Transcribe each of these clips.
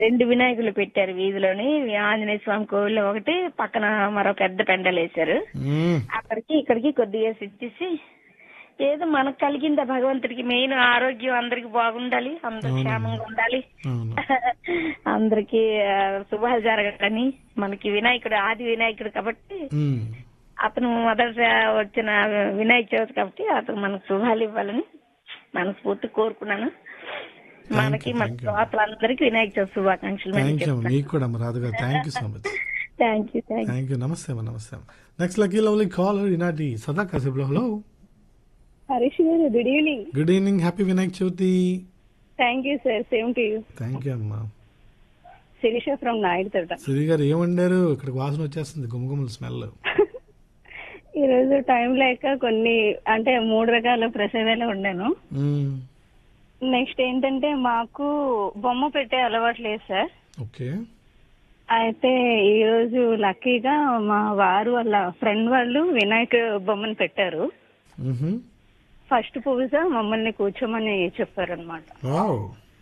రెండు వినాయకులు పెట్టారు వీధిలోని ఆంజనేయ స్వామి కోవిల్లో ఒకటి పక్కన మరో పెద్ద పెండలు వేశారు మ్మ్. అక్కడికి ఇక్కడికి కొద్దిగా ఇచ్చేసి ఏదో మనకు కలిగిందా భగవంతుడికి మెయిన్ ఆరోగ్యం అందరికి బాగుండాలి అందరూ క్షేమంగా ఉండాలి అవును అందరికి ఆ, శుభాలు జరగాలని మనకి వినాయకుడు ఆది వినాయకుడు కాబట్టి మ్మ్. అతను మొదట వచ్చిన వినాయక చవితి కాబట్టి అతను మనకు శుభాలు ఇవ్వాలని మనస్ఫూర్తి కోరుకున్నాను మనకి మన శ్రోతలందరికీ వినాయక చవితి శుభాకాంక్షలు థ్యాంక్ యూ మీకు కూడా అమ్మ Radhu garu thank you so much thank you thank you thank you namaste అమ్మ నమస్తే అమ్మ నెక్స్ట్ లక్కీ లవ్లీ కాలర్ ఈనాటి సదా కాసేపులో hello Harish garu good evening good evening happy Vinayak Chavithi thank you sir same to you thank you అమ్మా శిరీష ఫ్రమ్ నాయుడు తోట సిరి గారు ఏమండారు ఇక్కడికి వాసన వచ్చేస్తుంది గుమగుమల స్మెల్ ఈ రోజు టైం లేక కొన్ని అంటే మూడు రకాల ప్రసాదాలు వండాను మ్మ్. నెక్స్ట్ ఏంటంటే మాకు బొమ్మ పెట్టే అలవాటు లేదు సార్ ఓకే అయితే ఈ రోజు లక్కీగా మా వారు వాళ్ళ ఫ్రెండ్ వాళ్ళు వినాయక బొమ్మను పెట్టారు మ్మ్హ. ఫస్ట్ పూజ మమ్మల్ని కూర్చోమని చెప్పారు అనమాట వావ్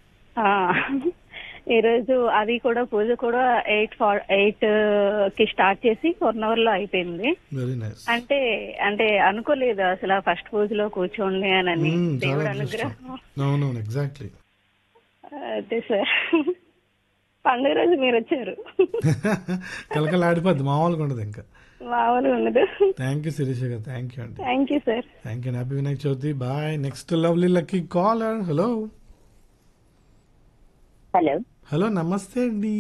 ఈ రోజు అది కూడా పూజ కూడా ఎయిట్ ఎయిట్ కి స్టార్ట్ చేసి వన్ అవర్ లో అయిపోయింది వెరీ నైస్ అంటే అంటే అనుకోలేదు అసలు ఆ ఫస్ట్ పూజలో కూర్చోండి అని మ్మ్, చాలా దేవుడు అదృష్టం అనుగ్రహం అవునవును ఎగ్జాక్ట్లీ అదే సార్ పండుగ రోజు మీరు వచ్చారు కలకల ఆడిపోద్ది మామూలుగా ఉండదు ఇంకా మామూలుగా ఉండదు thank you Shirisha garu thank you అండి thank you sir thank you happy Vinayak Chavithi bye next lovely lucky caller hello hello hello namaste అండి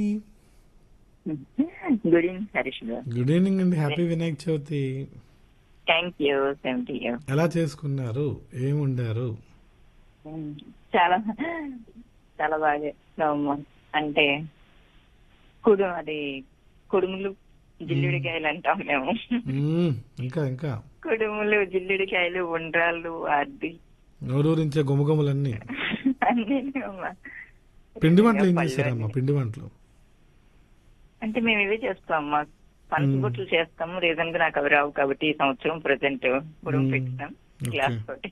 good evening Harish garu good evening అండి happy Vinayak Chavithi thank you same to you ఎలా చేసుకున్నారు ఏం వండారు చాలా చాలా బాగా చేస్తాము అంటే కుడు అది కుడుములు జిల్లుడికాయలు అంటాం మేము మ్మ్, ఇంకా ఇంకా కుడుములు జిల్లుడికాయలు ఉండ్రాళ్ళు అది నోరూరించే గుమగుమలన్నీ అన్నీ అమ్మా. పిండి వంటలు ఏం పళ్ళు చేశారమ్మా అన్నీ. పిండి వంటలు అంటే మేము ఇవే చేస్తాం అమ్మా పనసబొట్లు చేస్తాము రీజన్ గా నాకు అవి రావు కాబట్టి ఈ సంవత్సరం ప్రజెంట్ కుడుము మ్మ్. పెట్టాం ఓకే. గ్లాస్ తోటి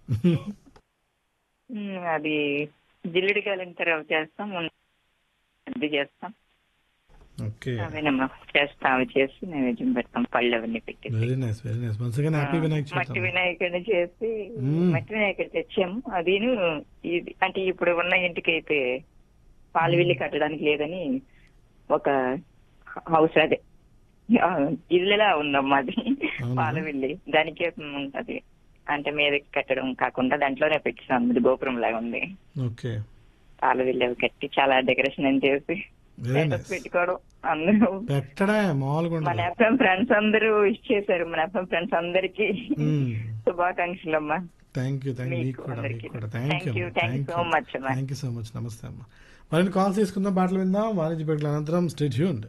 మ్మ్, అది జిల్లుడికాయలు ఎంత రవ్వ చేస్తాం అది చేస్తాం ఓకే అవేనమ్మా చేస్తాం అవి చేసి నైవేద్యం పెడతాం పళ్ళు అవన్నీ పెట్టి very nice very nice once again happy Vinayak మట్టి చవితి వినాయకుడిని చేసి మ్మ్. మట్టి వినాయకుడు తెచ్చాము అదిను ఇది అంటే ఇప్పుడు ఉన్న ఇంటికి అయితే పాలు విల్లి కట్టడానికి లేదని ఒక హౌస్ అదే ఆ, ఇల్లులా ఉందమ్మా అది అవునా? పాలు విల్లి దానికే అది అంటే మీద కట్టడం కాకుండా దాంట్లోనే పెట్టాం అది గోపురం లాగా ఉంది ఓకే పాలు విల్లి అవి కట్టి చాలా డెకరేషన్ అని చేసి వెరీ status నైస్ పెట్టుకోవడం అందరూ పెట్టడే మామూలుగా మన ఉండదు ఎఫ్ఎం ఫ్రెండ్స్ అందరూ విష్ చేశారు మన ఎఫ్ఎం ఫ్రెండ్స్ అందరికి మ్మ్. శుభాకాంక్షలు అమ్మా థ్యాంక్ యూ థ్యాంక్ యూ మీకు మీకు కూడా అందరికీ. మీకు కూడా thank Thank you you, thank you so much, అమ్మా. Thank you so much namaste అమ్మా మరిన్ని కాల్స్ తీసుకుందాం పాటలు విందాం వాణిజ్య పేటల అనంతరం స్టేట్ హ్యూండ్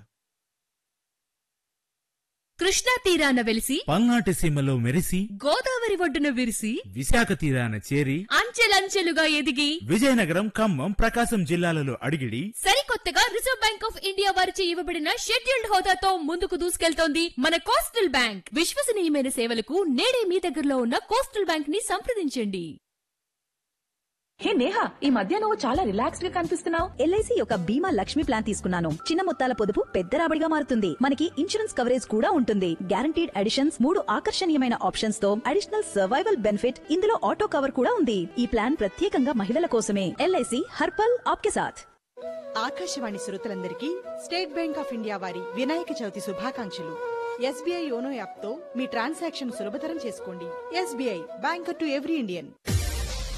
కృష్ణా తీరాన వెలిసి పల్నాటి సీమలో మెరిసి గోదావరి ఒడ్డున విరిసి విశాఖ తీరాన చేరి అంచెలంచెలుగా ఎదిగి విజయనగరం ఖమ్మం ప్రకాశం జిల్లాలలో అడిగిడి సరికొత్తగా రిజర్వ్ బ్యాంక్ ఆఫ్ ఇండియా వారిచే ఇవ్వబడిన షెడ్యూల్డ్ హోదాతో ముందుకు దూసుకెళ్తోంది మన కోస్టల్ బ్యాంక్ విశ్వసనీయమైన సేవలకు నేడే మీ దగ్గరలో ఉన్న కోస్టల్ బ్యాంక్ ని సంప్రదించండి హే నేహా ఈ మధ్య నువ్వు చాలా రిలాక్స్డ్ గా కనిపిస్తున్నావు ఎల్ఐసి యొక్క బీమా లక్ష్మి ప్లాన్ తీసుకున్నాను చిన్న మొత్తాల పొదుపు పెద్ద రాబడిగా మారుతుంది మనకి ఇన్సూరెన్స్ కవరేజ్ కూడా ఉంటుంది గ్యారంటీడ్ అడిషన్స్ మూడు ఆకర్షణీయమైన ఆప్షన్స్ తో అడిషనల్ సర్వైవల్ బెనిఫిట్ ఇందులో ఆటో కవర్ కూడా ఉంది ఈ ప్లాన్ ప్రత్యేకంగా మహిళల కోసమే ఎల్ఐసి హర్పల్ ఆప్కే సాథ్ ఆకాశవాణి శ్రోతలందరికీ స్టేట్ బ్యాంక్ ఆఫ్ ఇండియా వారి వినాయక చవితి శుభాకాంక్షలు ఎస్బీఐ యోనో యాప్ తో మీ ట్రాన్సాక్షన్ సులభతరం చేసుకోండి SBI bank to every Indian